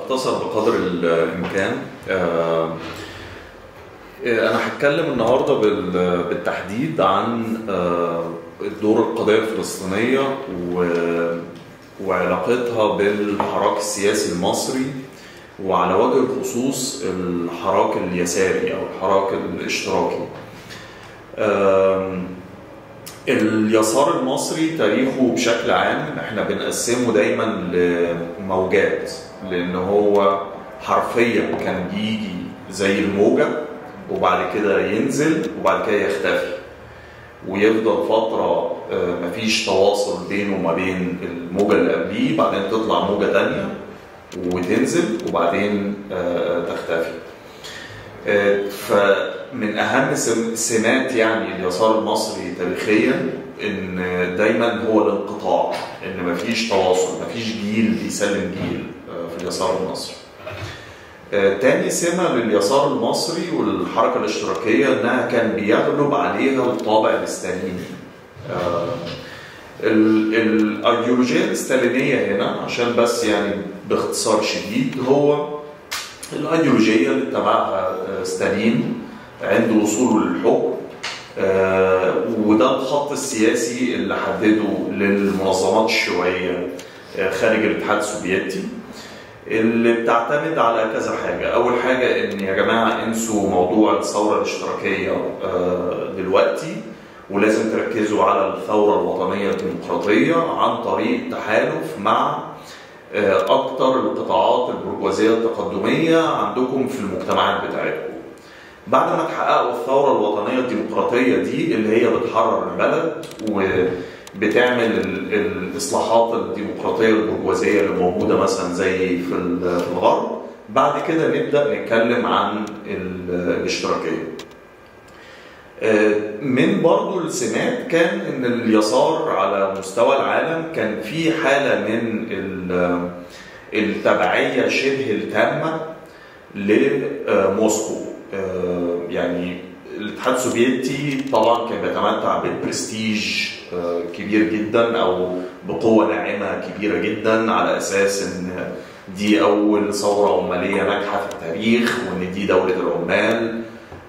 اختصر بقدر الامكان آه، انا هتكلم النهارده بال- بالتحديد عن آه، دور القضيه الفلسطينيه و- وعلاقتها بالحراك السياسي المصري وعلى وجه الخصوص الحراك اليساري او الحراك الاشتراكي آم، اليسار المصري تاريخه بشكل عام احنا بنقسمه دايما لموجات لان هو حرفيا كان بيجي زي الموجة وبعد كده ينزل وبعد كده يختفي ويفضل فترة آه، مفيش تواصل بينه وما بين الموجة اللي قبليه بعدين تطلع موجة تانية وتنزل وبعدين آه، تختفي آه، فمن اهم سم- سمات يعني اليسار المصري تاريخيا ان دايما هو الانقطاع ان مفيش تواصل مفيش جيل بيسلم جيل آه، في اليسار المصري آه، تاني سمة لليسار المصري والحركة الاشتراكية انها كان بيغلب عليها الطابع الاستاليني آه، ال- الايديولوجية الاستالينية هنا عشان بس يعني باختصار شديد هو الايديولوجيه اللي اتبعها آه، ستالين عند وصوله للحكم آه، وده الخط السياسي اللي حدده للمنظمات الشيوعيه آه، خارج الاتحاد السوفيتي اللي بتعتمد على كذا حاجه اول حاجه ان يا جماعه انسوا موضوع الثوره الاشتراكيه آه، دلوقتي ولازم تركزوا على الثوره الوطنيه الديمقراطيه عن طريق تحالف مع اكتر القطاعات البرجوازيه التقدميه عندكم في المجتمعات بتاعتكم. بعد ما تحققوا الثوره الوطنيه الديمقراطيه دي اللي هي بتحرر البلد وبتعمل ال- الاصلاحات الديمقراطيه البرجوازيه اللي موجوده مثلا زي في ال- في الغرب بعد كده نبدا نتكلم عن ال- الاشتراكيه. من برضو السمات كان ان اليسار على مستوى العالم كان في حاله من ال- التبعيه شبه التامه لموسكو آه، يعني الاتحاد السوفيتي طبعا كان بيتمتع بالبرستيج آه، كبير جدا او بقوه ناعمه كبيره جدا على اساس ان دي اول ثوره عماليه ناجحه في التاريخ وان دي دوله العمال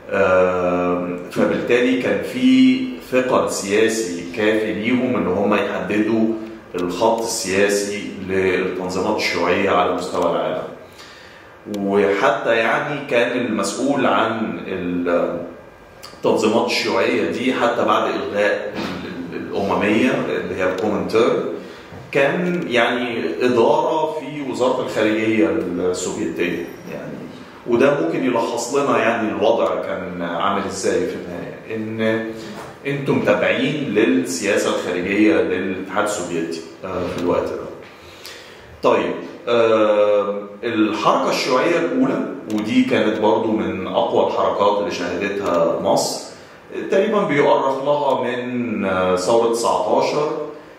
آم، فبالتالي كان في ثقل سياسي كافي ليهم ان هم يحددوا الخط السياسي للتنظيمات الشيوعيه على مستوى العالم. وحتى يعني كان المسؤول عن التنظيمات الشيوعيه دي حتى بعد الغاء ال- ال- الامميه اللي هي الكومنتر كان يعني اداره في وزاره الخارجيه السوفيتيه يعني وده ممكن يلخص لنا يعني الوضع كان عامل ازاي في النهايه ان انتم تابعين للسياسه الخارجيه للاتحاد السوفيتي آه، في الوقت ده. طيب آه، الحركه الشيوعيه الاولى ودي كانت برضو من اقوى الحركات اللي شهدتها مصر تقريبا بيؤرخ لها من آه، ثوره 19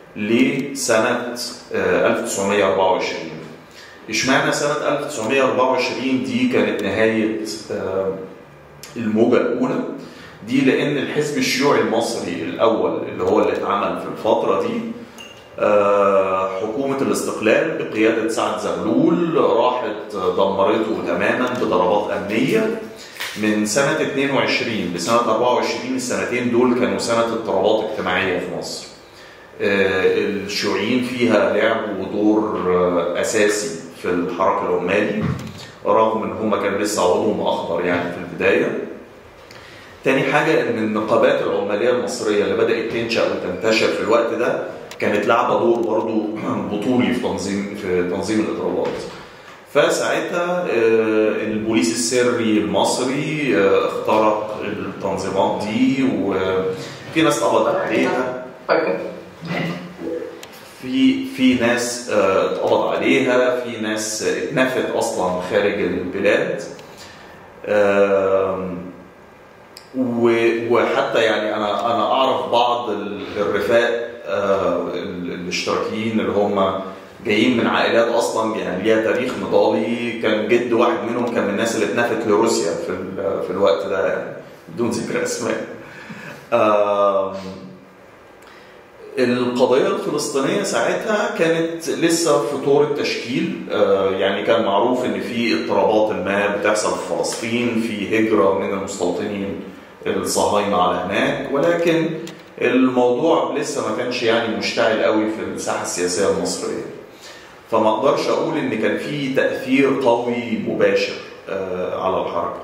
لسنه آه، 1924 اشمعنى سنة 1924 دي كانت نهاية آه، الموجة الأولى دي لأن الحزب الشيوعي المصري الأول اللي هو اللي اتعمل في الفترة دي آه، حكومة الاستقلال بقيادة سعد زغلول راحت دمرته تماما بضربات أمنية من سنة 22 لسنة 24 السنتين دول كانوا سنة اضطرابات اجتماعية في مصر. آه، الشيوعيين فيها لعبوا دور آه، اساسي في الحركه العمالي رغم ان هم كان لسه عضوهم اخضر يعني في البدايه. تاني حاجه ان النقابات العماليه المصريه اللي بدات تنشا وتنتشر في الوقت ده كانت لعبه دور برضه بطولي في تنظيم في تنظيم الاضرابات. فساعتها آه، البوليس السري المصري آه، اخترق التنظيمات دي وفي ناس قبضت عليها في في ناس آه، اتقبض عليها في ناس اتنفت اصلا خارج البلاد آم، و- وحتى يعني انا انا اعرف بعض ال- الرفاق آه، ال- الاشتراكيين اللي هم جايين من عائلات اصلا يعني ليها تاريخ نضالي كان جد واحد منهم كان من الناس اللي اتنفت لروسيا في ال- في الوقت ده يعني بدون ذكر اسماء آم، القضية الفلسطينية ساعتها كانت لسه في طور التشكيل آه، يعني كان معروف ان في اضطرابات ما بتحصل في فلسطين في هجرة من المستوطنين الصهاينة على هناك ولكن الموضوع لسه ما كانش يعني مشتعل قوي في الساحة السياسية المصرية فما اقدرش اقول ان كان في تأثير قوي مباشر آه، على الحركة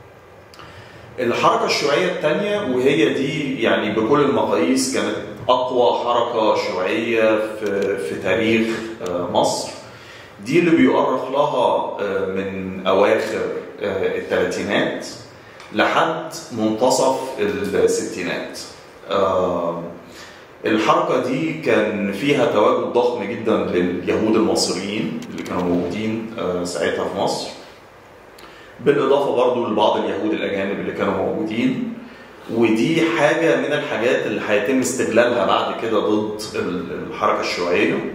الحركة الشيوعية الثانية وهي دي يعني بكل المقاييس كانت أقوى حركة شيوعية في, في تاريخ آه، مصر دي اللي بيؤرخ لها آه، من أواخر آه، الثلاثينات لحد منتصف الستينات آه، الحركة دي كان فيها تواجد ضخم جدا لليهود المصريين اللي كانوا موجودين آه، ساعتها في مصر بالإضافة برضو لبعض اليهود الأجانب اللي كانوا موجودين ودي حاجة من الحاجات اللي هيتم استغلالها بعد كده ضد الحركة الشيوعية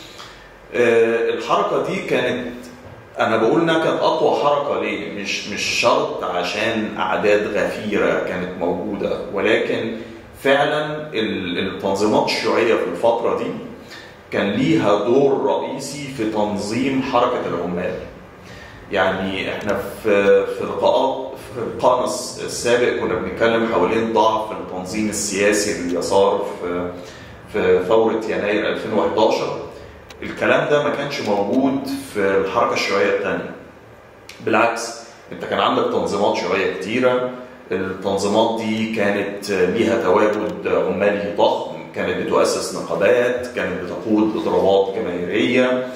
آه، الحركة دي كانت أنا بقول إنها كانت أقوى حركة ليه؟ مش مش شرط عشان أعداد غفيرة كانت موجودة ولكن فعلا ال- التنظيمات الشيوعية في الفترة دي كان ليها دور رئيسي في تنظيم حركة العمال يعني احنا في في لقاءات في لقائنا الس- السابق كنا بنتكلم حوالين ضعف التنظيم السياسي لليسار في في ثورة يناير 2011 الكلام ده ما كانش موجود في الحركة الشيوعية الثانية بالعكس انت كان عندك تنظيمات شيوعية كتيرة التنظيمات دي كانت ليها تواجد عمالي ضخم كانت بتؤسس نقابات كانت بتقود اضرابات جماهيريه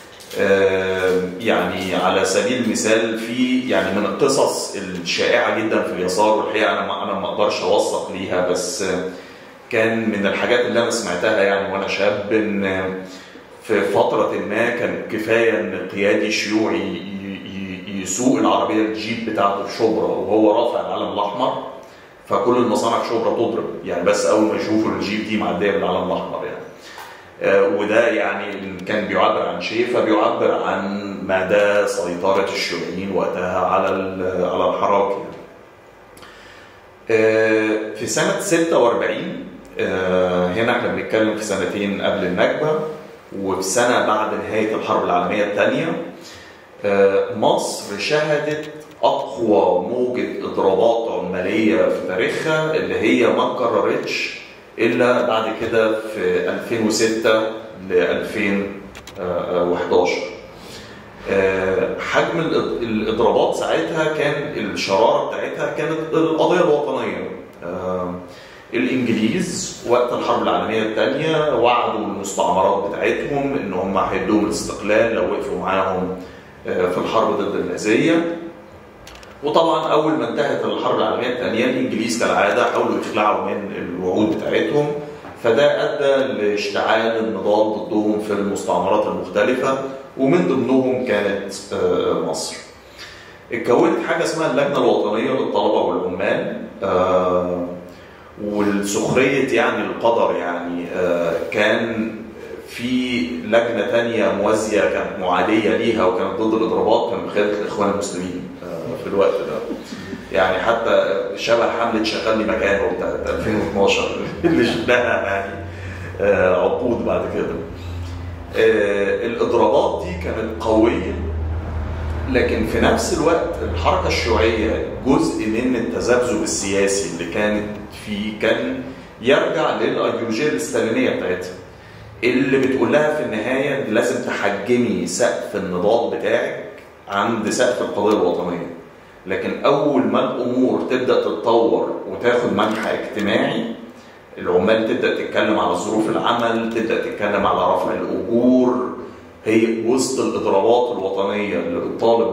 آه، يعني على سبيل المثال في يعني من القصص الشائعه جدا في اليسار والحقيقه انا ما انا ما اقدرش اوثق ليها بس آه، كان من الحاجات اللي انا سمعتها يعني وانا شاب ان في فتره ما كان كفايه ان قيادي شيوعي ي- ي- يسوق العربيه الجيب بتاعته في شبرا وهو رافع العلم الاحمر فكل المصانع في شبرا تضرب يعني بس اول ما يشوفوا الجيب دي معديه بالعلم الاحمر يعني آه، وده يعني إن كان بيعبر عن شيء فبيعبر عن مدى سيطرة الشيوعيين وقتها على ال- على الحراك يعني. آه، في سنة 46 آه، هنا احنا بنتكلم في سنتين قبل النكبة وفي سنة بعد نهاية الحرب العالمية الثانية آه، مصر شهدت أقوى موجة إضرابات عمالية في تاريخها اللي هي ما اتكررتش إلا بعد كده في 2006 ل 2011 آه، حجم الإض- الإضرابات ساعتها كان الشرارة بتاعتها كانت القضية الوطنية آه، الإنجليز وقت الحرب العالمية الثانية وعدوا المستعمرات بتاعتهم إن هم هيدوهم الاستقلال لو وقفوا معاهم آه، في الحرب ضد النازية وطبعا اول ما انتهت الحرب العالميه الثانيه الانجليز كالعاده حاولوا يخلعوا من الوعود بتاعتهم فده ادى لاشتعال النضال ضدهم في المستعمرات المختلفه ومن ضمنهم كانت آه، مصر. اتكونت حاجه اسمها اللجنه الوطنيه للطلبه والعمال آه، والسخريه يعني القدر يعني آه، كان في لجنه تانية موازيه كانت معاديه ليها وكانت ضد الاضرابات كانت بقياده الاخوان المسلمين آه، في الوقت ده يعني حتى شبه حمله شغلني مكانه بتاعت 2012 اللي شفناها يعني آه، عقود بعد كده آه، الاضرابات دي كانت قويه لكن في نفس الوقت الحركه الشيوعيه جزء من التذبذب السياسي اللي كانت فيه كان يرجع للايديولوجيه الاستالينيه بتاعتها اللي بتقول لها في النهايه إن لازم تحجمي سقف النضال بتاعك عند سقف القضيه الوطنيه لكن اول ما الامور تبدا تتطور وتاخد منحى اجتماعي العمال تبدا تتكلم على ظروف العمل تبدا تتكلم على رفع الاجور هي وسط الاضرابات الوطنيه اللي بتطالب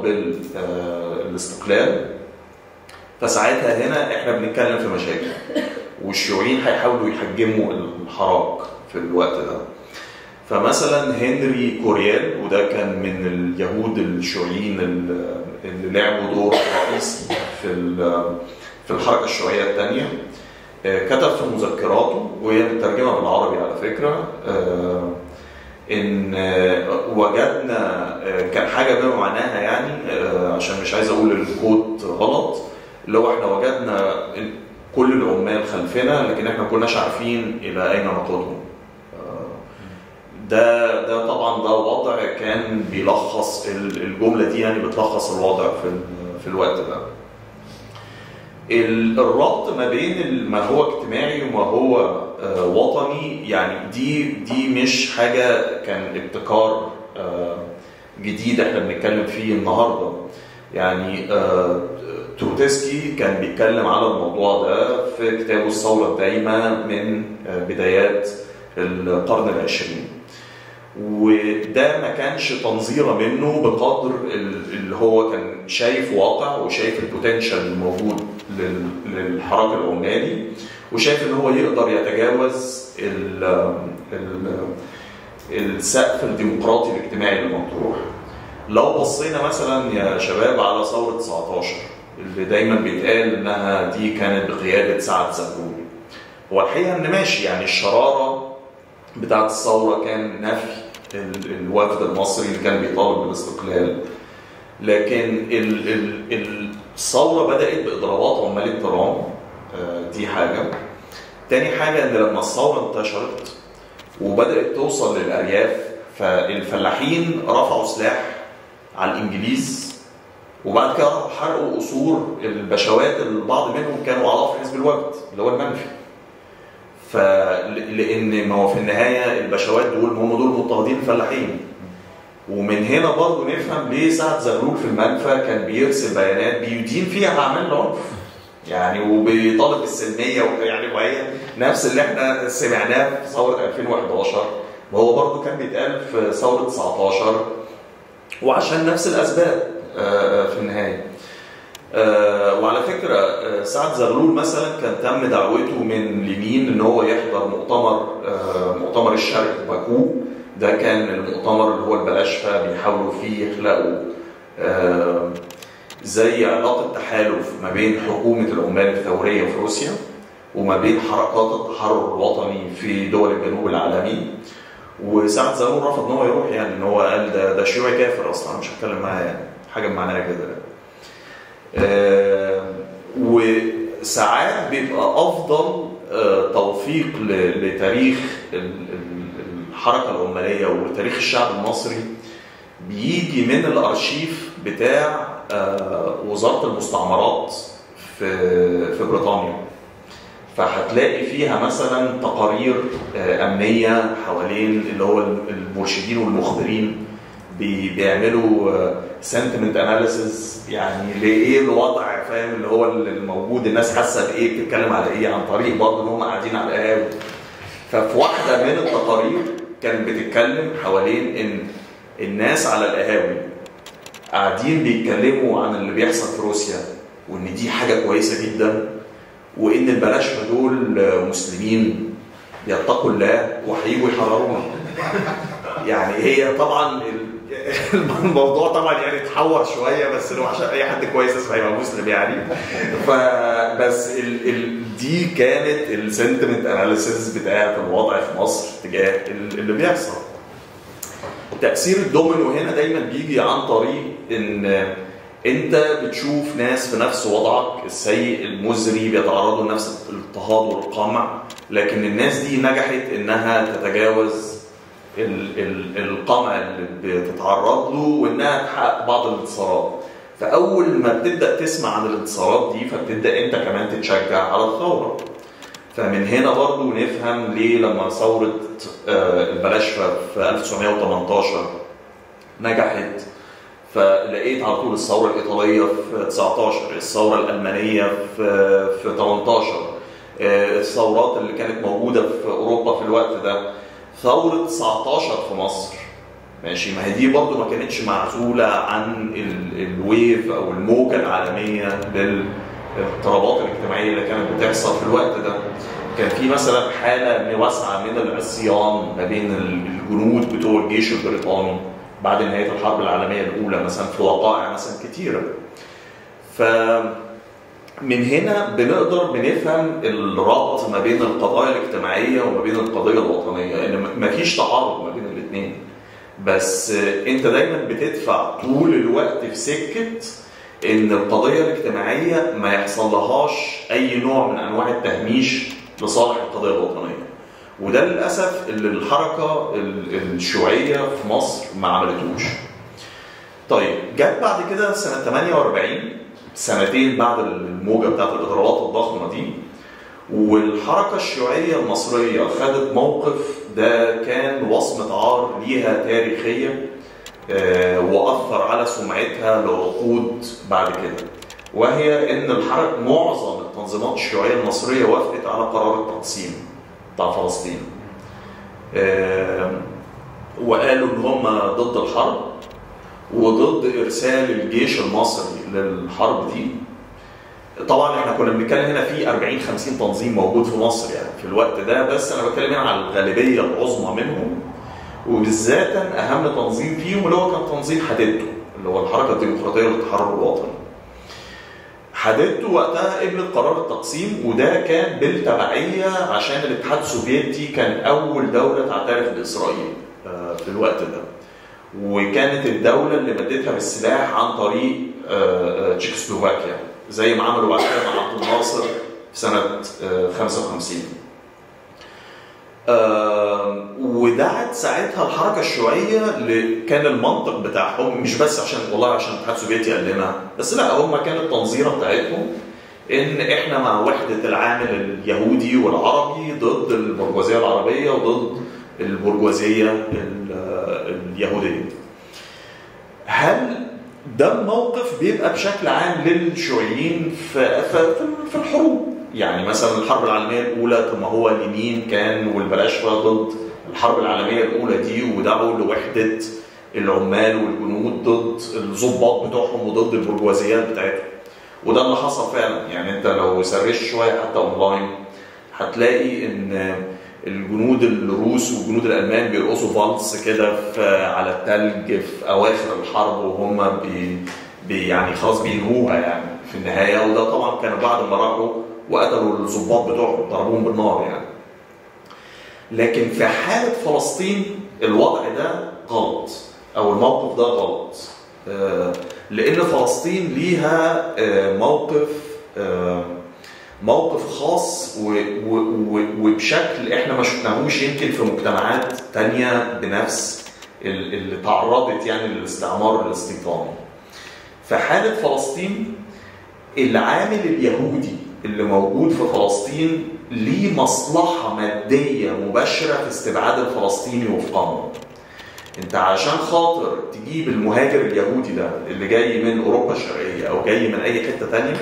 بالاستقلال فساعتها هنا احنا بنتكلم في مشاكل والشيوعيين هيحاولوا يحجموا الحراك في الوقت ده فمثلا هنري كوريال وده كان من اليهود الشيوعيين اللي اللي لعبوا دور رئيسي في ال- في الحركه الشيوعيه الثانيه كتب في مذكراته وهي مترجمه بالعربي على فكره آه، ان آه، وجدنا آه، كان حاجه بما معناها يعني آه، عشان مش عايز اقول الكود غلط اللي هو احنا وجدنا كل العمال خلفنا لكن احنا ما كناش عارفين الى اين نقودهم ده ده طبعا ده وضع كان بيلخص ال- الجمله دي يعني بتلخص الوضع في ال- في الوقت ده ال- الربط ما بين ال- ما هو اجتماعي وما هو آه، وطني يعني دي دي مش حاجه كان ابتكار آه، جديد احنا بنتكلم فيه النهارده يعني آه، توتسكي كان بيتكلم على الموضوع ده في كتابه الثوره الدايمه من آه، بدايات القرن العشرين وده ما كانش تنظيره منه بقدر ال- اللي هو كان شايف واقع وشايف البوتنشال الموجود لل- للحراك العمالي وشايف ان هو يقدر يتجاوز ال ال السقف الديمقراطي الاجتماعي المطروح لو بصينا مثلا يا شباب على ثورة 19 اللي دايما بيتقال انها دي كانت بقيادة سعد زغلول هو الحقيقة ان ماشي يعني الشرارة بتاعت الثورة كان نفي ال- الوفد المصري اللي كان بيطالب بالاستقلال لكن ال- ال- الثورة بدأت بإضرابات عمال الترام آه، دي حاجة تاني حاجة إن لما الثورة انتشرت وبدأت توصل للأرياف فالفلاحين رفعوا سلاح على الإنجليز وبعد كده راحوا حرقوا قصور البشوات اللي البعض منهم كانوا أعضاء في حزب الوفد اللي هو المنفي فلان ما هو في النهايه البشوات دول هم دول مضطهدين الفلاحين ومن هنا برضه نفهم ليه سعد زغلول في المنفى كان بيرسل بيانات بيدين فيها اعمال العنف يعني وبيطالب بالسلميه ويعني وهي نفس اللي احنا سمعناه في ثوره 2011 وهو برضه كان بيتقال في ثوره 19 وعشان نفس الاسباب آه، في النهايه آه، وعلى فكره آه، سعد زغلول مثلا كان تم دعوته من لينين ان هو يحضر مؤتمر آه، مؤتمر الشرق في باكو ده كان المؤتمر اللي هو البلاشفه بيحاولوا فيه يخلقوا آه، زي علاقه تحالف ما بين حكومه العمال الثوريه في روسيا وما بين حركات التحرر الوطني في دول الجنوب العالمي وسعد زغلول رفض ان هو يروح يعني ان هو قال ده ده شيوعي كافر اصلا أنا مش هتكلم معاه يعني حاجه بمعناها كده يعني. آه، وساعات بيبقى افضل آه، توثيق ل- لتاريخ ال- ال- الحركه العماليه وتاريخ الشعب المصري بيجي من الارشيف بتاع آه، وزاره المستعمرات في في بريطانيا فهتلاقي فيها مثلا تقارير آه، امنيه حوالين اللي هو المرشدين والمخبرين بي- بيعملوا سنتمنت اناليسز يعني لايه الوضع فاهم اللي هو الموجود الناس حاسه بايه بتتكلم على ايه عن طريق برضه ان هم قاعدين على القهاوي ففي واحده من التقارير كانت بتتكلم حوالين ان الناس على القهاوي قاعدين بيتكلموا عن اللي بيحصل في روسيا وان دي حاجه كويسه جدا وان البلاشفه دول مسلمين يتقوا الله وهيجوا يحررونا يعني هي طبعا ال- الموضوع طبعا يعني اتحور شويه بس لو عشان اي حد كويس اسمه هيبقى مسلم يعني فبس ال ال دي كانت السنتمنت اناليسيس بتاعت الوضع في مصر تجاه ال- اللي بيحصل تاثير الدومينو هنا دايما بيجي عن طريق ان انت بتشوف ناس في نفس وضعك السيء المزري بيتعرضوا لنفس الاضطهاد والقمع لكن الناس دي نجحت انها تتجاوز ال- ال- القمع اللي بتتعرض له وانها تحقق بعض الانتصارات فاول ما بتبدا تسمع عن الانتصارات دي فبتبدا انت كمان تتشجع على الثوره فمن هنا برضو نفهم ليه لما ثورة آه، البلاشفة في 1918 نجحت فلقيت على طول الثورة الإيطالية في 19 الثورة الألمانية في في 18 آه، الثورات اللي كانت موجودة في أوروبا في الوقت ده ثورة 19 في مصر ماشي ما هي دي برضو ما كانتش معزولة عن ال- الويف أو الموجة العالمية للاضطرابات الاجتماعية اللي كانت بتحصل في الوقت ده كان في مثلا حالة واسعة من العصيان ما بين الجنود بتوع الجيش البريطاني بعد نهاية الحرب العالمية الأولى مثلا في وقائع مثلا كتيرة ف من هنا بنقدر بنفهم الربط ما بين القضايا الاجتماعية وما بين القضية الوطنية ان مفيش تعارض ما بين الاثنين بس انت دايما بتدفع طول الوقت في سكة ان القضية الاجتماعية ما يحصل لهاش اي نوع من انواع التهميش لصالح القضية الوطنية وده للاسف اللي الحركه ال- الشيوعيه في مصر ما عملتوش طيب جت بعد كده سنه 48 سنتين بعد الموجه بتاعت الاضرابات الضخمه دي والحركه الشيوعيه المصريه خدت موقف ده كان وصمه عار ليها تاريخيه آه، واثر على سمعتها لعقود بعد كده وهي ان الحركه معظم التنظيمات الشيوعيه المصريه وافقت على قرار التقسيم بتاع فلسطين آه، وقالوا ان هم ضد الحرب وضد ارسال الجيش المصري للحرب دي طبعا احنا كنا بنتكلم هنا في 40 50 تنظيم موجود في مصر يعني في الوقت ده بس انا بتكلم هنا على الغالبيه العظمى منهم وبالذات اهم تنظيم فيهم اللي هو كان تنظيم حددته اللي هو الحركه الديمقراطيه للتحرر الوطني. حددته وقتها قبلت قرار التقسيم وده كان بالتبعيه عشان الاتحاد السوفيتي كان اول دوله تعترف باسرائيل آه، في الوقت ده. وكانت الدوله اللي مدتها بالسلاح عن طريق آه، آه، تشيكوسلوفاكيا زي ما عملوا بعد كده مع عبد الناصر في سنه آه، 55. آه، ودعت ساعتها الحركه الشيوعيه اللي كان المنطق بتاعهم مش بس عشان والله عشان الاتحاد السوفيتي قال لنا بس لا هم كانت التنظيره بتاعتهم ان احنا مع وحده العامل اليهودي والعربي ضد البرجوازيه العربيه وضد البرجوازيه ال- اليهوديه. هل ده الموقف بيبقى بشكل عام للشيوعيين في في في الحروب يعني مثلا الحرب العالميه الاولى طب ما هو اليمين كان والبلاشفه ضد الحرب العالميه الاولى دي ودعوا لوحده العمال والجنود ضد الضباط بتوعهم وضد البرجوازيات بتاعتهم وده اللي حصل فعلا يعني انت لو سرشت شويه حتى اونلاين هتلاقي ان الجنود الروس والجنود الالمان بيرقصوا فالس كده في على التلج في اواخر الحرب وهم بي بي يعني خلاص بينهوها يعني في النهايه وده طبعا كانوا بعد ما راحوا وقتلوا الضباط بتوعهم ضربوهم بالنار يعني. لكن في حاله فلسطين الوضع ده غلط او الموقف ده غلط. آه، لان فلسطين ليها آه، موقف آه، موقف خاص و- و- و- وبشكل احنا ما شفناهوش يمكن في مجتمعات تانية بنفس ال- اللي تعرضت يعني للاستعمار الاستيطاني. في حالة فلسطين العامل اليهودي اللي موجود في فلسطين ليه مصلحة مادية مباشرة في استبعاد الفلسطيني وفقهم. انت عشان خاطر تجيب المهاجر اليهودي ده اللي جاي من اوروبا الشرقية او جاي من اي حتة تانية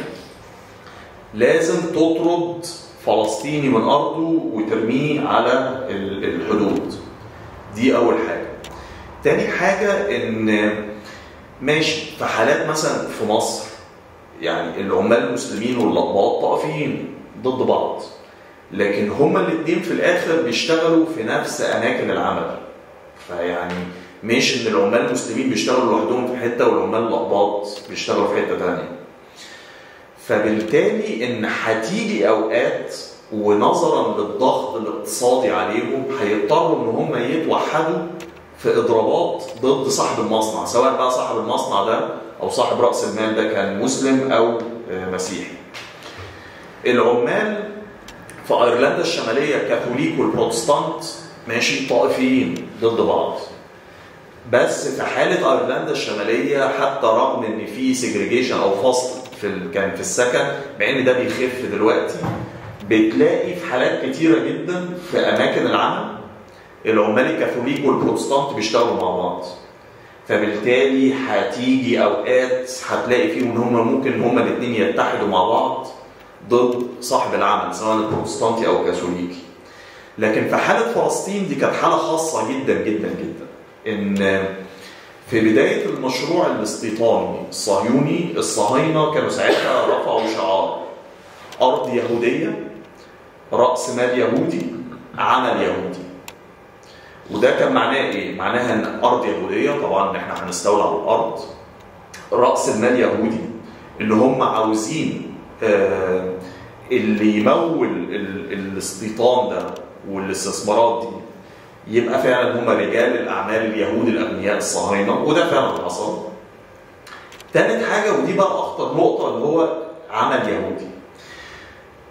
لازم تطرد فلسطيني من ارضه وترميه على ال- الحدود دي اول حاجه تاني حاجه ان ماشي في حالات مثلا في مصر يعني العمال المسلمين والاقباط طائفيين ضد بعض لكن هما الاثنين في الاخر بيشتغلوا في نفس اماكن العمل فيعني مش ان العمال المسلمين بيشتغلوا لوحدهم في حته والعمال الاقباط بيشتغلوا في حته تانيه فبالتالي ان هتيجي اوقات ونظرا للضغط الاقتصادي عليهم هيضطروا ان هم يتوحدوا في اضرابات ضد صاحب المصنع سواء بقى صاحب المصنع ده او صاحب راس المال ده كان مسلم او آه، مسيحي. العمال في ايرلندا الشماليه الكاثوليك والبروتستانت ماشي طائفيين ضد بعض. بس في حاله ايرلندا الشماليه حتى رغم ان في سيجريجيشن او فصل في ال... كان في السكن مع ان ده بيخف دلوقتي بتلاقي في حالات كتيره جدا في اماكن العمل العمال الكاثوليك والبروتستانت بيشتغلوا مع بعض فبالتالي هتيجي اوقات هتلاقي فيهم ان هم ممكن هم الاثنين يتحدوا مع بعض ضد صاحب العمل سواء البروتستانتي او الكاثوليكي لكن في حاله فلسطين دي كانت حاله خاصه جدا جدا جدا ان في بدايه المشروع الاستيطاني الصهيوني الصهاينه كانوا ساعتها رفعوا شعار ارض يهوديه راس مال يهودي عمل يهودي وده كان معناه ايه؟ معناها ان ارض يهوديه طبعا ان احنا هنستولى على الارض راس المال يهودي ان هم عاوزين آه اللي يمول ال- الاستيطان ده والاستثمارات دي يبقى فعلا هم رجال الاعمال اليهود الاغنياء الصهاينه وده فعلا حصل. تالت حاجه ودي بقى اخطر نقطه اللي هو عمل يهودي.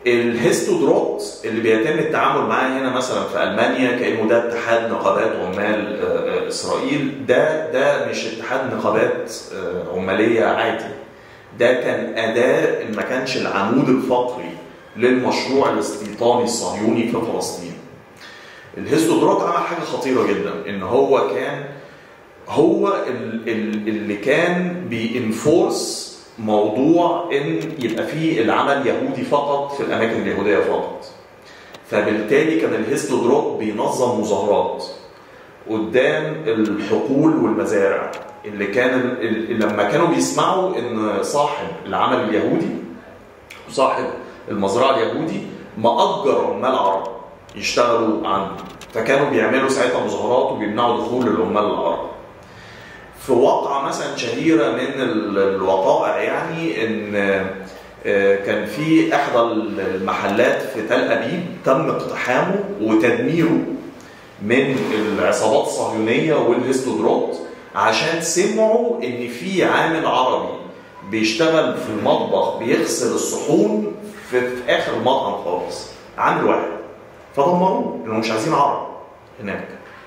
الهيستودروت اللي بيتم التعامل معاه هنا مثلا في المانيا كانه ده اتحاد نقابات عمال آه، آه، اسرائيل ده ده مش اتحاد نقابات آه، عماليه عادي ده كان اداه ما كانش العمود الفقري للمشروع الاستيطاني الصهيوني في فلسطين. الهيستودروت عمل حاجه خطيره جدا ان هو كان هو ال- ال- اللي كان بينفورس موضوع ان يبقى فيه العمل يهودي فقط في الاماكن اليهوديه فقط. فبالتالي كان الهيستودروت بينظم مظاهرات قدام الحقول والمزارع اللي كان ال- لما كانوا بيسمعوا ان صاحب العمل اليهودي وصاحب المزرعه اليهودي مأجر عمال عرب يشتغلوا عنده فكانوا بيعملوا ساعتها مظاهرات وبيمنعوا دخول العمال العرب في واقعة مثلا شهيرة من ال- الوقائع يعني ان آه، كان في احدى المحلات في تل ابيب تم اقتحامه وتدميره من العصابات الصهيونية والهيستودروت عشان سمعوا ان في عامل عربي بيشتغل في المطبخ بيغسل الصحون في, في اخر المطعم خالص عامل واحد فدمروه لانهم مش عايزين عرب هناك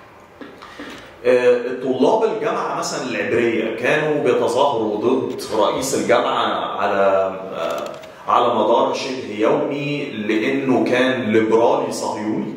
آه، طلاب الجامعة مثلا العبرية كانوا بيتظاهروا ضد رئيس الجامعة على آه، على مدار شبه يومي لأنه كان ليبرالي صهيوني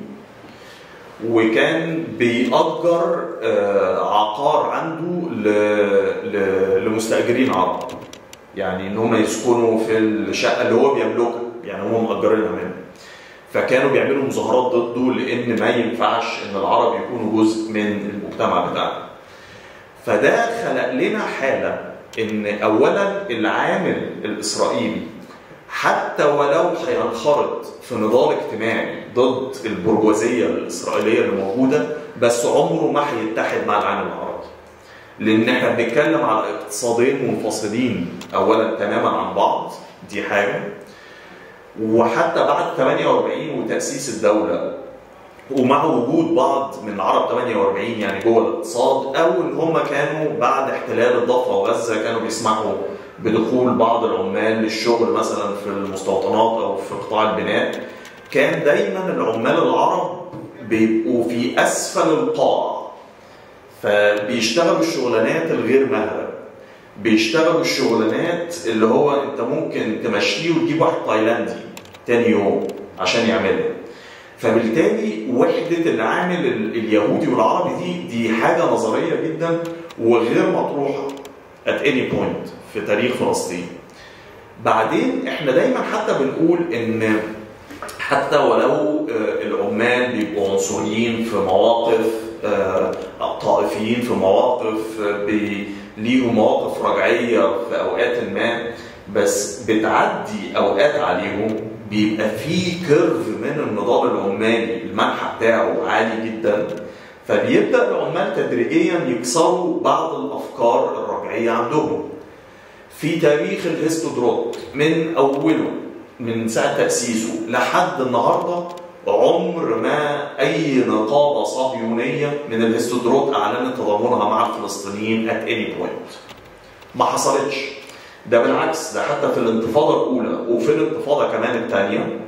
وكان بيأجر آه، عقار عنده ل- ل- لمستأجرين عرب يعني ان هم يسكنوا في الشقه اللي هو بيملكها يعني هم مأجرينها منه فكانوا بيعملوا مظاهرات ضده لان ما ينفعش ان العرب يكونوا جزء من المجتمع بتاعنا فده خلق لنا حاله ان اولا العامل الاسرائيلي حتى ولو هينخرط في نضال اجتماعي ضد البرجوازيه الاسرائيليه اللي موجوده بس عمره ما هيتحد مع العامل العربي لان احنا بنتكلم على اقتصادين منفصلين اولا تماما عن بعض دي حاجه وحتى بعد 48 وتاسيس الدوله ومع وجود بعض من العرب 48 يعني جوه الاقتصاد او ان هم كانوا بعد احتلال الضفه وغزه كانوا بيسمحوا بدخول بعض العمال للشغل مثلا في المستوطنات او في قطاع البناء كان دايما العمال العرب بيبقوا في اسفل القاع فبيشتغلوا الشغلانات الغير مهرة بيشتغلوا الشغلانات اللي هو انت ممكن تمشيه وتجيب واحد تايلاندي تاني يوم عشان يعملها فبالتالي وحدة العامل ال- اليهودي والعربي دي دي حاجة نظرية جدا وغير مطروحة at any point في تاريخ فلسطين بعدين احنا دايما حتى بنقول ان حتى ولو آه، العمال بيبقوا عنصريين في مواقف آه، طائفيين في مواقف آه، بي- ليهم مواقف رجعية في أوقات ما بس بتعدي أوقات عليهم بيبقى في كيرف من النضال العمالي المنحى بتاعه عالي جدا فبيبدأ العمال تدريجيا يكسروا بعض الأفكار الرجعية عندهم في تاريخ الهيستودروت من أوله من ساعة تأسيسه لحد النهاردة عمر ما أي نقابة صهيونية من الهيستودروت أعلنت تضامنها مع الفلسطينيين at any point ما حصلتش ده بالعكس ده حتى في الانتفاضة الأولى وفي الانتفاضة كمان الثانية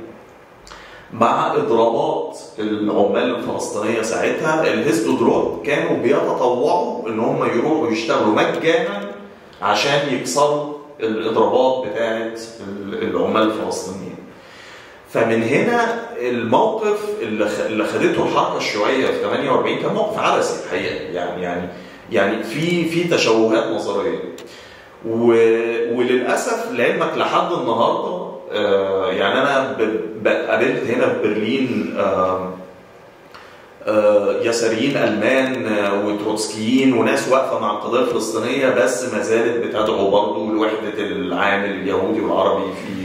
مع إضرابات العمال الفلسطينية ساعتها الهيستودروت كانوا بيتطوعوا إن هم يروحوا يشتغلوا مجانا عشان يكسروا الإضرابات بتاعة العمال الفلسطينيين فمن هنا الموقف اللي خ- اللي خدته الحركه الشيوعيه في 48 كان موقف عبثي الحقيقه يعني يعني يعني في في تشوهات نظريه و... وللاسف لعلمك لحد النهارده آه يعني انا ب... ب- قابلت هنا في برلين آه آه، يساريين المان آه، وتروتسكيين وناس واقفه مع القضيه الفلسطينيه بس ما زالت بتدعو برضه لوحده العامل اليهودي والعربي في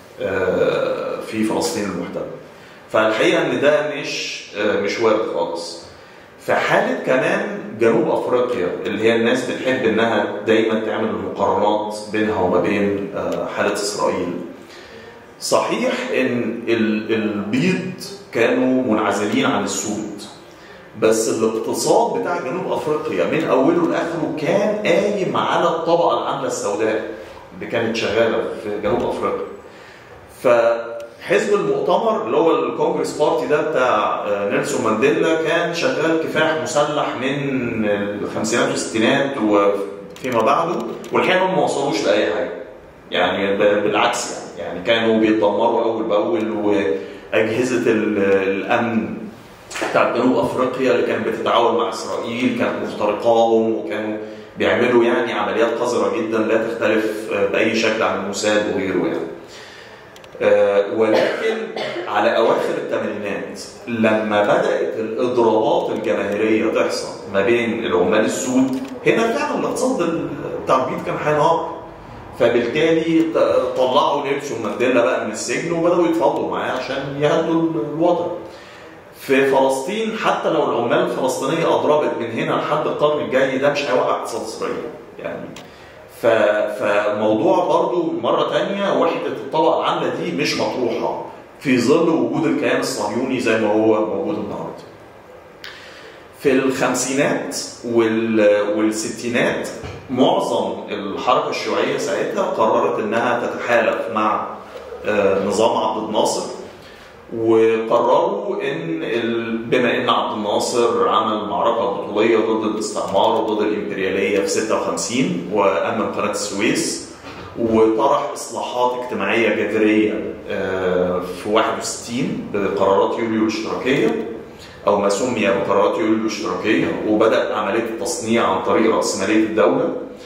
آه، في فلسطين المحتله. فالحقيقه ان ده مش آه، مش وارد خالص. في حاله كمان جنوب افريقيا اللي هي الناس بتحب انها دايما تعمل المقارنات بينها وما بين آه، حاله اسرائيل. صحيح ان ال- البيض كانوا منعزلين عن السود بس الاقتصاد بتاع جنوب افريقيا من اوله لاخره كان قايم على الطبقه العامله السوداء اللي كانت شغاله في جنوب افريقيا حزب المؤتمر اللي هو الكونجرس بارتي ده بتاع نيلسون مانديلا كان شغال كفاح مسلح من الخمسينات والستينات وفيما بعده والحقيقه هم ما وصلوش لاي حاجه يعني بالعكس يعني يعني كانوا بيتدمروا اول باول واجهزه الامن بتاعت جنوب افريقيا اللي كانت بتتعاون مع اسرائيل كانت مخترقاهم وكانوا بيعملوا يعني عمليات قذره جدا لا تختلف باي شكل عن الموساد وغيره يعني. ولكن على اواخر الثمانينات لما بدات الاضرابات الجماهيريه تحصل ما بين العمال السود هنا فعلا الاقتصاد بتاع البيض كان هينهار فبالتالي طلعوا نيلسون مانديلا بقى من السجن وبداوا يتفاوضوا معاه عشان يهدوا الوضع. في فلسطين حتى لو العمال الفلسطينيه اضربت من هنا لحد القرن الجاي ده مش هيوقع اقتصاد اسرائيل يعني ف... فموضوع برضو مرة تانية وحدة الطبقة العاملة دي مش مطروحة في ظل وجود الكيان الصهيوني زي ما هو موجود النهارده. في الخمسينات وال... والستينات معظم الحركة الشيوعية ساعتها قررت انها تتحالف مع نظام عبد الناصر وقرروا ان ال... بما ان عبد الناصر عمل معركه بطوليه ضد الاستعمار وضد الامبرياليه في 56 وامن قناه السويس وطرح اصلاحات اجتماعيه جذريه في 61 بقرارات يوليو الاشتراكيه او ما سمي بقرارات يوليو الاشتراكيه وبدا عمليه التصنيع عن طريق راسماليه الدوله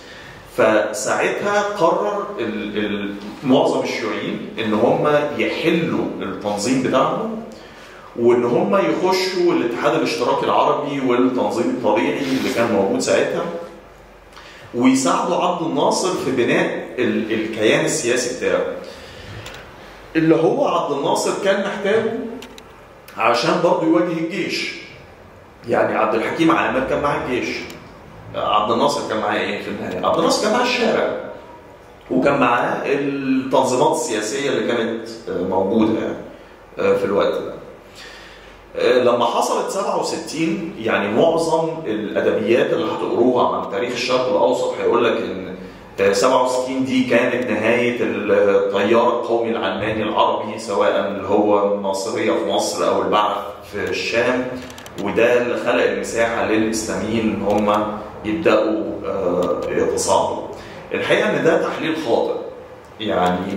فساعتها قرر ال ال معظم الشيوعيين ان هم يحلوا التنظيم بتاعهم وان هم يخشوا الاتحاد الاشتراكي العربي والتنظيم الطبيعي اللي كان موجود ساعتها ويساعدوا عبد الناصر في بناء ال الكيان السياسي بتاعه اللي هو عبد الناصر كان محتاجه عشان برضه يواجه الجيش يعني عبد الحكيم عامر كان معاه الجيش عبد الناصر كان معاه ايه في النهايه؟ عبد الناصر كان معاه الشارع وكان معاه التنظيمات السياسيه اللي كانت موجوده في الوقت ده. لما حصلت 67 يعني معظم الادبيات اللي هتقروها عن تاريخ الشرق الاوسط هيقول لك ان 67 دي كانت نهايه التيار القومي العلماني العربي سواء اللي هو الناصريه في مصر او البعث في الشام وده اللي خلق المساحه للاسلاميين ان هم يبداوا يتصاعدوا. الحقيقه ان ده تحليل خاطئ. يعني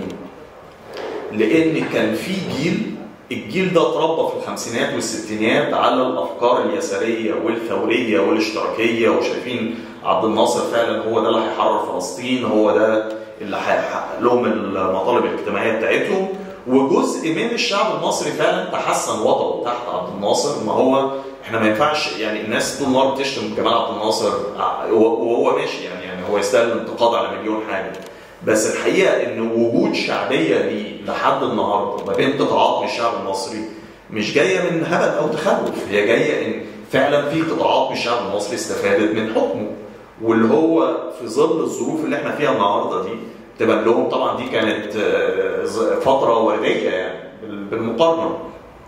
لان كان في جيل الجيل ده اتربى في الخمسينات والستينات على الافكار اليساريه والثوريه والاشتراكيه وشايفين عبد الناصر فعلا هو ده اللي هيحرر فلسطين هو ده اللي هيحقق لهم المطالب الاجتماعيه بتاعتهم وجزء من الشعب المصري فعلا تحسن وضعه تحت عبد الناصر ما هو احنا ما ينفعش يعني الناس طول النهار بتشتم جمال عبد الناصر وهو ماشي يعني يعني هو يستاهل الانتقاد على مليون حاجه بس الحقيقه ان وجود شعبيه ليه لحد النهارده ما بين قطاعات من الشعب المصري مش جايه من هبل او تخلف هي جايه ان فعلا في قطاعات من الشعب المصري استفادت من حكمه واللي هو في ظل الظروف اللي احنا فيها النهارده دي تبان لهم طبعا دي كانت فتره ورديه يعني بالمقارنه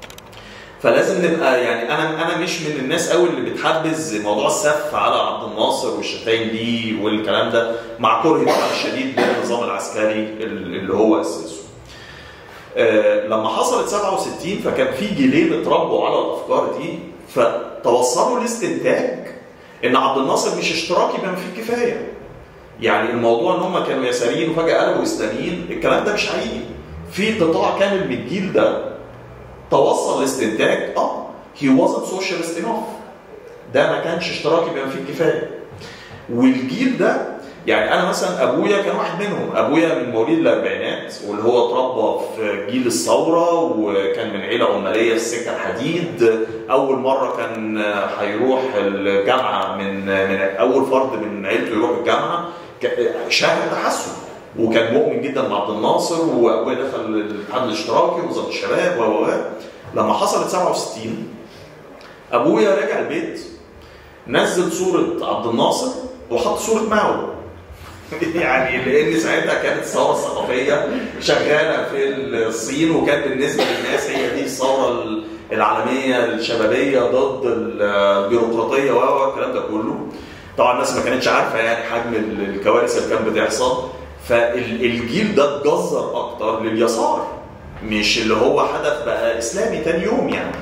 فلازم نبقى يعني انا انا مش من الناس قوي اللي بتحبذ موضوع السف على عبد الناصر والشتايم دي والكلام ده مع كره الشديد للنظام العسكري اللي هو اسسه. آه لما حصلت 67 فكان في جيلين اتربوا على الافكار دي فتوصلوا لاستنتاج ان عبد الناصر مش اشتراكي بما فيه الكفايه. يعني الموضوع ان هم كانوا يساريين وفجاه قلبوا اسلاميين الكلام ده مش حقيقي. في قطاع كامل من الجيل ده توصل لاستنتاج اه هي wasn't socialist enough ده ما كانش اشتراكي بما فيه الكفايه والجيل ده يعني انا مثلا ابويا كان واحد منهم ابويا من مواليد الاربعينات واللي هو اتربى في جيل الثوره وكان من عيله عماليه في سكه الحديد اول مره كان هيروح الجامعه من من اول فرد من عيلته يروح الجامعه شاهد تحسن وكان مؤمن جدا بعبد الناصر وابويا دخل الاتحاد الاشتراكي ووزاره الشباب و لما حصلت 67 ابويا رجع البيت نزل صوره عبد الناصر وحط صوره ماو يعني لان ساعتها كانت الثوره الثقافيه شغاله في الصين وكانت بالنسبه للناس هي دي الثوره العالميه الشبابيه ضد البيروقراطيه والكلام ده كله طبعا الناس ما كانتش عارفه يعني حجم الكوارث اللي كانت بتحصل فالجيل ده اتجذر اكتر لليسار مش اللي هو حدث بقى اسلامي تاني يوم يعني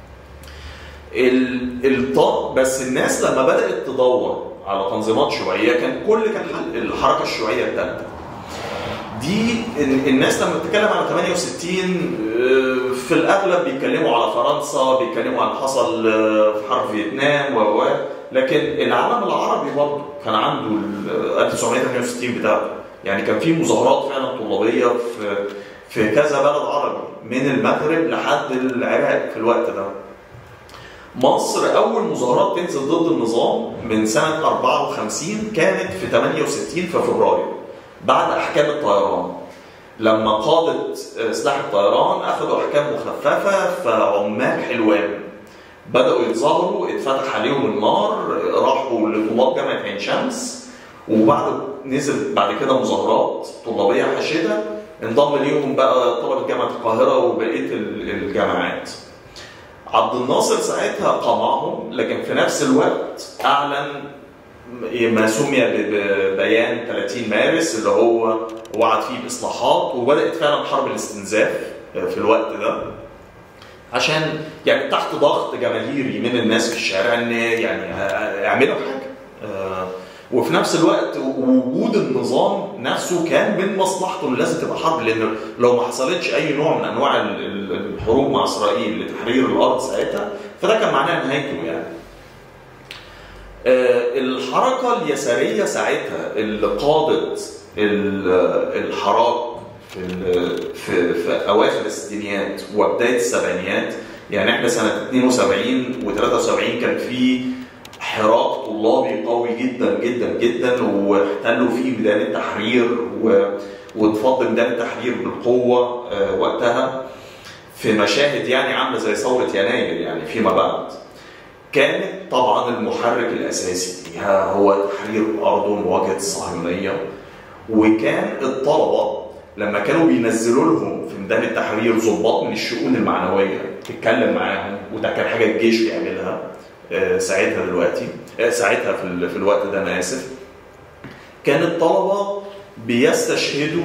ال- الط- بس الناس لما بدات تدور على تنظيمات شيوعيه كان كل كان الحركه الشيوعيه الثالثه دي ال- الناس لما بتتكلم على 68 آه، في الاغلب بيتكلموا على فرنسا بيتكلموا عن حصل آه، في حرب فيتنام و و لكن العالم العربي برضه كان عنده ال 1968 بتاعته يعني كان في مظاهرات فعلا طلابيه في في كذا بلد عربي من المغرب لحد العراق في الوقت ده مصر اول مظاهرات تنزل ضد النظام من سنه 54 كانت في 68 في فبراير بعد احكام الطيران لما قادة سلاح الطيران اخذوا احكام مخففه فعمال حلوان بداوا يتظاهروا اتفتح عليهم النار راحوا لطلاب جامعه عين شمس وبعد نزل بعد كده مظاهرات طلابيه حاشده انضم ليهم بقى طلبه جامعه القاهره وبقيه ال- الجامعات عبد الناصر ساعتها قمعهم لكن في نفس الوقت اعلن ما سمي ب- ببيان 30 مارس اللي هو وعد فيه باصلاحات وبدات فعلا حرب الاستنزاف في الوقت ده عشان يعني تحت ضغط جماهيري من الناس في الشارع ان يعني اعملوا حاجه آه، وفي نفس الوقت وجود النظام نفسه كان من مصلحته إن لازم تبقى حرب لان لو ما حصلتش اي نوع من انواع ال- ال- الحروب مع اسرائيل لتحرير الارض ساعتها فده كان معناه نهايته يعني. آه، الحركه اليساريه ساعتها اللي قادت ال- الحراك في ال- في في اواخر الستينيات وبدايه السبعينيات يعني احنا سنه 72 و73 كان في حراك طلابي قوي جدا جدا جدا واحتلوا فيه ميدان التحرير و... واتفض ميدان التحرير بالقوه آه، وقتها في مشاهد يعني عامله زي ثوره يناير يعني فيما بعد كانت طبعا المحرك الاساسي ليها هو تحرير الارض ومواجهه الصهيونيه وكان الطلبه لما كانوا بينزلوا لهم في ميدان التحرير ضباط من الشؤون المعنويه تتكلم معاهم وده كان حاجه الجيش بيعملها آه، ساعتها دلوقتي آه، ساعتها في, ال- في الوقت ده انا اسف كان الطلبه بيستشهدوا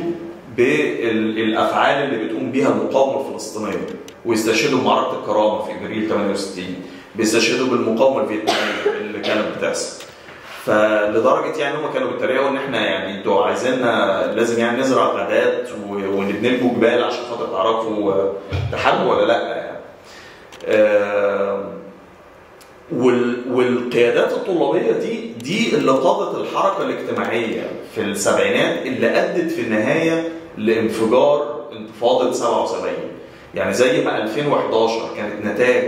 بالافعال اللي بتقوم بها المقاومه الفلسطينيه ويستشهدوا بمعركه الكرامه في ابريل 68 بيستشهدوا بالمقاومه الفيتناميه اللي كانت بتحصل فلدرجه يعني هم كانوا بيتريقوا ان احنا يعني انتوا عايزيننا لازم يعني نزرع غابات و- ونبني لكم جبال عشان خاطر تعرفوا آه، تحاربوا ولا لا يعني. آه، وال- والقيادات الطلابيه دي دي اللي قادت الحركه الاجتماعيه في السبعينات اللي ادت في النهايه لانفجار انتفاضه 77 يعني زي ما 2011 كانت نتاج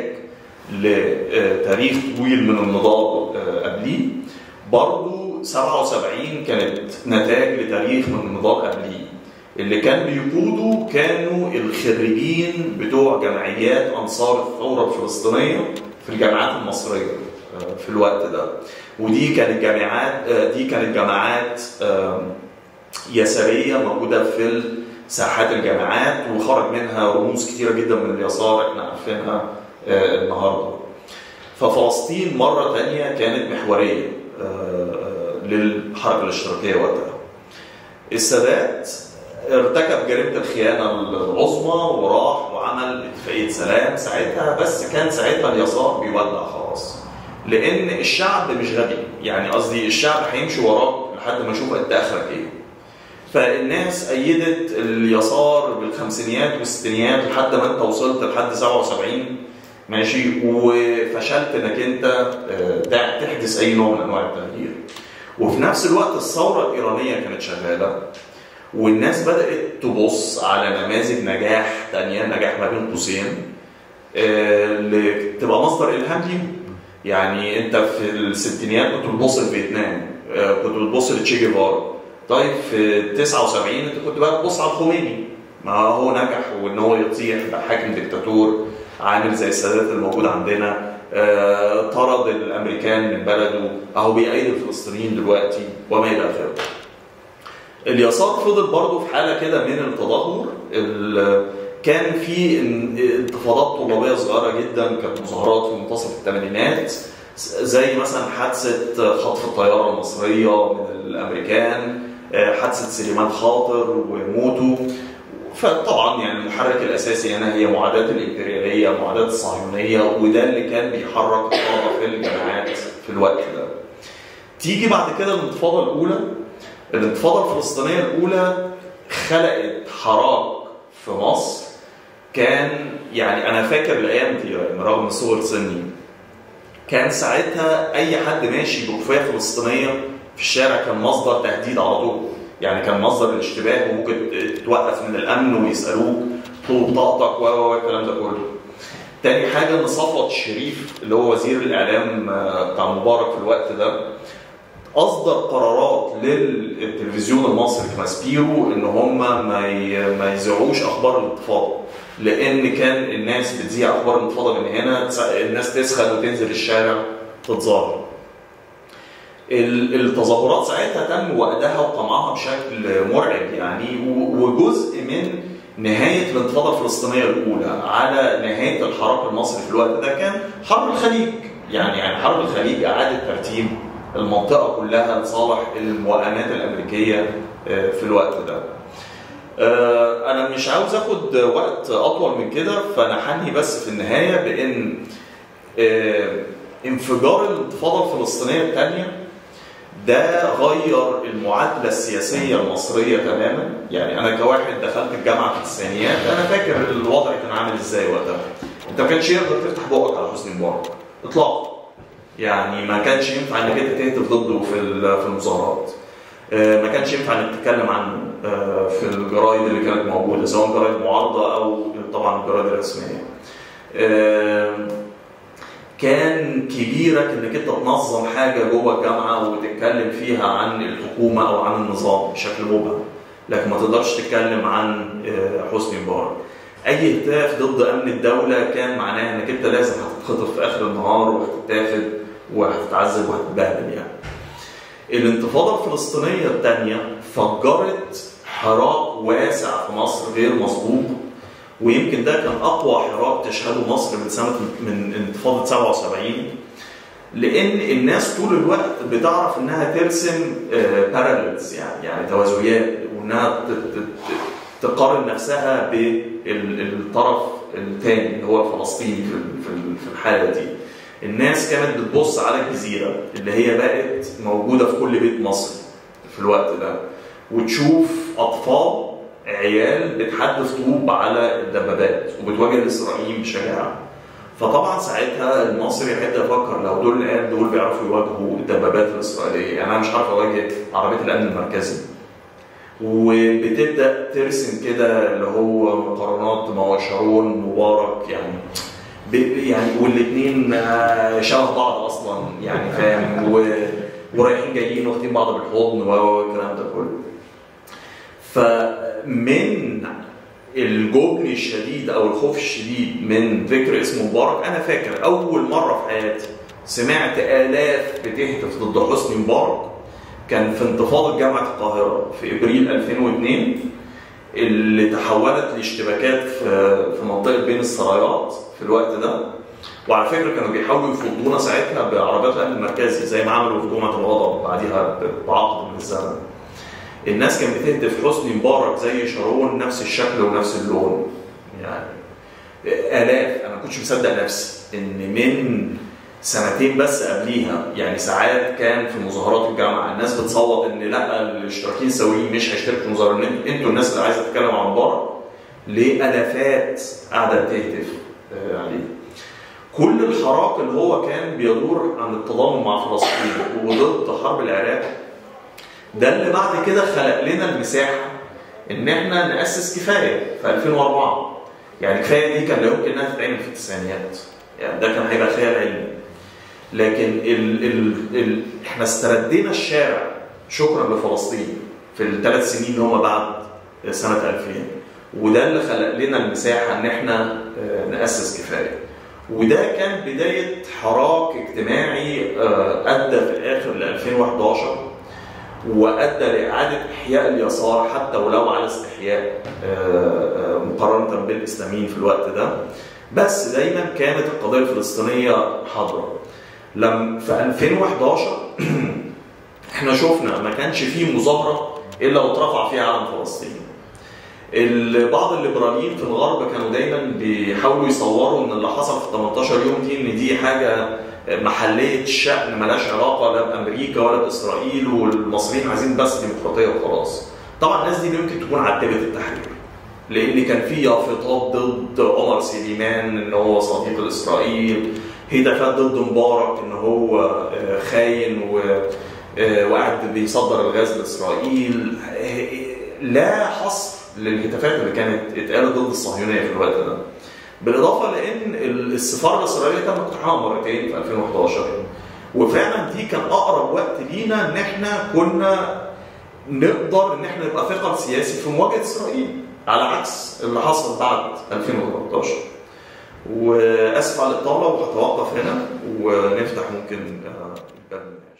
لتاريخ طويل من النضال آه، قبليه برضه 77 كانت نتاج لتاريخ من النضال قبليه اللي كان بيقودوا كانوا الخريجين بتوع جمعيات انصار الثوره الفلسطينيه في الجامعات المصريه آه، في الوقت ده ودي كانت جامعات آه، دي كانت جامعات آه، يساريه موجوده في ساحات الجامعات وخرج منها رموز كتيره جدا من اليسار احنا عارفينها آه، النهارده ففلسطين مره تانية كانت محوريه آه، آه، للحركه الاشتراكيه وقتها السادات ارتكب جريمه الخيانه العظمى وراح وعمل اتفاقيه سلام ساعتها بس كان ساعتها اليسار بيودع خلاص لان الشعب مش غبي يعني قصدي الشعب هيمشي وراك لحد ما يشوف انت اخرك ايه فالناس ايدت اليسار بالخمسينيات والستينيات لحد ما انت وصلت لحد 77 ماشي وفشلت انك انت آه، تع- تحدث اي نوع من انواع التغيير وفي نفس الوقت الثوره الايرانيه كانت شغاله والناس بدات تبص على نماذج نجاح تانية نجاح ما بين قوسين آه، اللي تبقى مصدر الهام ليهم يعني انت في الستينيات كنت بتبص لفيتنام آه، كنت بتبص لتشي جيفارا طيب في 79 انت كنت بقى بتبص على الخميني ما هو نجح وان هو يطيح بقى حاكم ديكتاتور عامل زي السادات الموجود عندنا آه، طرد الامريكان من بلده اهو بيأيد الفلسطينيين دلوقتي وما الى اخره. اليسار فضل برضه في حاله كده من التدهور ال- كان في ان- انتفاضات طلابيه صغيره جدا كانت مظاهرات في منتصف الثمانينات زي مثلا حادثه خطف الطياره المصريه من الامريكان آه، حادثه سليمان خاطر وموته فطبعا يعني المحرك الاساسي هنا هي معاداه الامبرياليه معاداه الصهيونيه وده اللي كان بيحرك الطلبه في الجامعات في الوقت ده تيجي بعد كده الانتفاضه الاولى الانتفاضه الفلسطينيه الاولى خلقت حراك في مصر كان يعني انا فاكر الايام دي يعني رغم صور سني كان ساعتها اي حد ماشي بكوفيه فلسطينيه في الشارع كان مصدر تهديد على طول يعني كان مصدر الاشتباه وممكن توقف من الامن ويسالوك طول بطاقتك و الكلام ده كله. تاني حاجه ان صفوت الشريف اللي هو وزير الاعلام بتاع مبارك في الوقت ده اصدر قرارات للتلفزيون المصري في ماسبيرو ان هم ما ما يذيعوش اخبار الانتفاضه لان كان الناس بتذيع اخبار الانتفاضه من هنا الناس تسخن وتنزل الشارع تتظاهر التظاهرات ساعتها تم وقتها وقمعها بشكل مرعب يعني وجزء من نهاية الانتفاضة الفلسطينية الأولى على نهاية الحراك المصري في الوقت ده كان حرب الخليج يعني يعني حرب الخليج إعادة ترتيب المنطقة كلها لصالح الموائمات الأمريكية في الوقت ده. أنا مش عاوز آخد وقت أطول من كده فأنا هنهي بس في النهاية بإن انفجار الانتفاضة الفلسطينية الثانية ده غير المعادلة السياسية المصرية تماما يعني أنا كواحد دخلت الجامعة في التسعينيات أنا فاكر الوضع كان عامل إزاي وقتها أنت ما كانش يقدر تفتح بقك على حسني مبارك إطلاقا يعني ما كانش ينفع انك انت تهتف ضده في في المظاهرات ما كانش ينفع انك تتكلم عنه في الجرايد اللي كانت موجوده سواء جرايد معارضه او طبعا الجرايد الرسميه كان كبيرك انك انت تنظم حاجه جوه الجامعه وتتكلم فيها عن الحكومه او عن النظام بشكل مبهم لكن ما تقدرش تتكلم عن حسني مبارك اي هتاف ضد امن الدوله كان معناه انك انت لازم هتتخطف في اخر النهار وهتتاخد وهتتعذب وهتتبهدل يعني. الانتفاضه الفلسطينيه الثانيه فجرت حراك واسع في مصر غير مسبوق ويمكن ده كان اقوى حراك تشهده مصر من سنه من انتفاضه 77 لان الناس طول الوقت بتعرف انها ترسم باراليلز يعني يعني توازيات وانها تقارن نفسها بالطرف الثاني اللي هو الفلسطيني في الحاله دي. الناس كانت بتبص على الجزيره اللي هي بقت موجوده في كل بيت مصري في الوقت ده وتشوف اطفال عيال بتحدف طوب على الدبابات وبتواجه الاسرائيليين بشجاعه. فطبعا ساعتها المصري هيبدا يفكر لو دول العيال دول بيعرفوا يواجهوا الدبابات الاسرائيليه يعني انا مش عارف اواجه عربيه الامن المركزي وبتبدا ترسم كده اللي هو مقارنات ما هو شارون مبارك يعني يعني والاثنين شبه بعض اصلا يعني فاهم ورايحين جايين واخدين بعض بالحضن والكلام ده كله. فمن الجبن الشديد او الخوف الشديد من ذكر اسم مبارك انا فاكر اول مره في حياتي سمعت الاف بتهتف ضد حسني مبارك كان في انتفاضه جامعه القاهره في ابريل 2002 اللي تحولت لاشتباكات في في منطقه بين السرايات في الوقت ده وعلى فكره كانوا بيحاولوا يفضونا ساعتها بعربيات الامن المركزي زي ما عملوا في جمعه الغضب بعديها بعقد من الزمن. الناس كانت بتهتف حسني مبارك زي شارون نفس الشكل ونفس اللون يعني الاف انا ما كنتش مصدق نفسي ان من سنتين بس قبليها يعني ساعات كان في مظاهرات الجامعه الناس بتصوت ان لا الاشتراكيين السويين مش هيشتركوا في مظاهرات انتوا الناس اللي عايزه تتكلم عن مبارك لالافات قاعده بتهتف عليه. كل الحراك اللي هو كان بيدور عن التضامن مع فلسطين وضد حرب العراق ده اللي بعد كده خلق لنا المساحه ان احنا ناسس كفايه في 2004 يعني كفايه دي كان لا يمكن انها تتعمل في التسعينيات يعني ده كان هيبقى خيال علمي لكن ال ال ال احنا استردينا الشارع شكرا لفلسطين في الثلاث سنين اللي هم بعد سنه 2000 وده اللي خلق لنا المساحه ان احنا ناسس كفايه وده كان بدايه حراك اجتماعي ادى في الاخر ل 2011 وادى لاعاده احياء اليسار حتى ولو على استحياء مقارنه بالاسلاميين في الوقت ده بس دايما كانت القضيه الفلسطينيه حاضره لم في 2011 احنا شفنا ما كانش فيه مظاهره الا واترفع فيها علم فلسطين ال- بعض الليبراليين في الغرب كانوا دايما بيحاولوا يصوروا ان اللي حصل في 18 يوم دي ان دي حاجه محليه الشأن ملهاش علاقه لا بامريكا ولا باسرائيل والمصريين عايزين بس ديمقراطيه وخلاص. طبعا الناس دي يمكن تكون عدلت التحرير. لان كان في يافطات ضد عمر سليمان ان هو صديق لاسرائيل هتافات ضد مبارك ان هو آه، خاين و آه، وقاعد بيصدر الغاز لاسرائيل آه، لا حصر للهتافات اللي كانت اتقالت ضد الصهيونيه في الوقت ده بالاضافه لان السفاره الاسرائيليه تم اقتحامها مرتين في 2011 وفعلا دي كان اقرب وقت لينا ان احنا كنا نقدر ان احنا نبقى ثقل سياسي في مواجهه اسرائيل على عكس اللي حصل بعد 2013 واسف على الاطاله وهتوقف هنا ونفتح ممكن آه، الباب